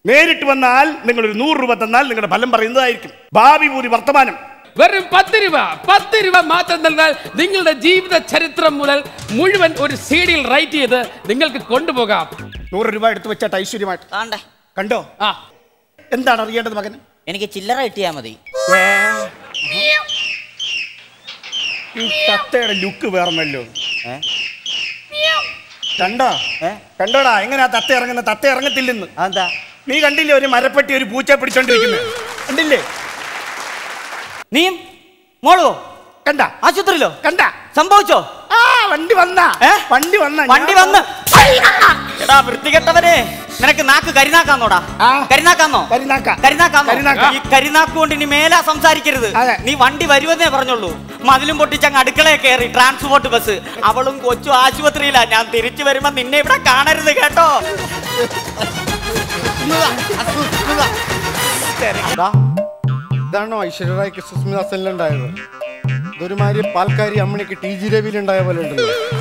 നേരിട്ട് വന്നാൽ നിങ്ങൾ ഒരു നൂറ് രൂപ തന്നാൽ നിങ്ങളുടെ ഫലം പറയുന്നതായിരിക്കും ഭാവി ഭൂരി വർത്തമാനം വെറും പത്ത് രൂപ പത്ത് രൂപ മാത്രം നൽകാൽ നിങ്ങളുടെ ജീവിത ചരിത്രം മുതൽ മുഴുവൻ ഒരു സീഡിയിൽ റൈറ്റ് ചെയ്ത് നിങ്ങൾക്ക് കൊണ്ടുപോകാം നൂറ് രൂപ എടുത്തു വെച്ചാട്ട് ഐശ്വര്യമായിട്ട് താണ്ടേ കണ്ടോ ആ എന്താണ് അറിയേണ്ടത് മകൻ എനിക്ക് ചില്ലറ കിട്ടിയാ മതി ഈ തത്തയുടെ ലുക്ക് വേറന്നല്ലോ കണ്ടോ കണ്ടോടാ എങ്ങനെയാ തത്ത ഇറങ്ങുന്ന തത്ത ഇറങ്ങത്തില്ലെന്ന് അതെന്താ നീ കണ്ടില്ലേ ഒരു മരപ്പെട്ടി ഒരു പൂച്ച പിടിച്ചോണ്ടിരിക്കുന്നത് കണ്ടില്ലേ നീയും മോളോ കണ്ട ആശുപത്രിയിലോ കണ്ട സംഭവിച്ചോ ആ വണ്ടി വന്ന ഏ? വണ്ടി വന്ന വണ്ടി വന്ന് എടാ വൃത്തികെട്ടവനെ നിനക്ക് നാക്ക് കരിനാക്കാന്നോടാ ആ. കരിനാക്കാന്നോ കരിനാക്ക. കരിനാക്കാന്നോ കരിനാക്ക. ഈ കരിനാക്ക് കൊണ്ട് ഇനി മേലാ സംസാരിക്കരുത് അതെ. നീ വണ്ടി വരുമെന്നേ പറഞ്ഞുള്ളൂ മതിലും പൊട്ടിച്ചങ്ങ് അടുക്കളയെ കയറി ട്രാൻസ്പോർട്ട് ബസ് അവളും കൊച്ചു ആശുപത്രിയിലാ ഞാൻ തിരിച്ചു വരുമ്പോ നിന്നെ ഇവിടെ കാണരുത് കേട്ടോ ദാ, ഇതാണോ ഐശ്വര്യറായ്ക്ക് സുസ്മിത സെല്ലുണ്ടായത് ഇതൊരുമാതിരി പാൽക്കാരി അമ്മണിക്ക് ടി ജി രവിയിലുണ്ടായ പോലെ ഉണ്ടല്ലോ